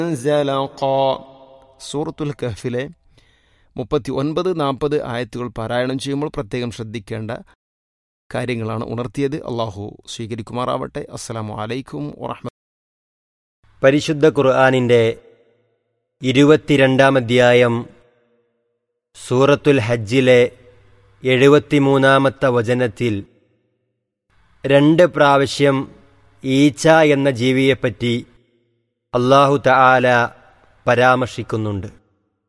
زلقا സൂറത്തുൽ കഹ്ഫിലെ മുപ്പത്തി ഒൻപത് നാൽപ്പത് ആയത്തുകൾ പാരായണം ചെയ്യുമ്പോൾ പ്രത്യേകം ശ്രദ്ധിക്കേണ്ട കാര്യങ്ങളാണ് ഉണർത്തിയത് അള്ളാഹു സ്വീകരിക്കുമാറാവട്ടെ അസ്സലാമു അലൈക്കും വറഹ്മ പരിശുദ്ധ ഖുർആാനിൻ്റെ ഇരുപത്തിരണ്ടാം അധ്യായം സൂറത്തുൽ ഹജ്ജിലെ എഴുപത്തിമൂന്നാമത്തെ വചനത്തിൽ രണ്ട് പ്രാവശ്യം ഈച്ച എന്ന ജീവിയെപ്പറ്റി അള്ളാഹു തആല പരാമർശിക്കുന്നുണ്ട്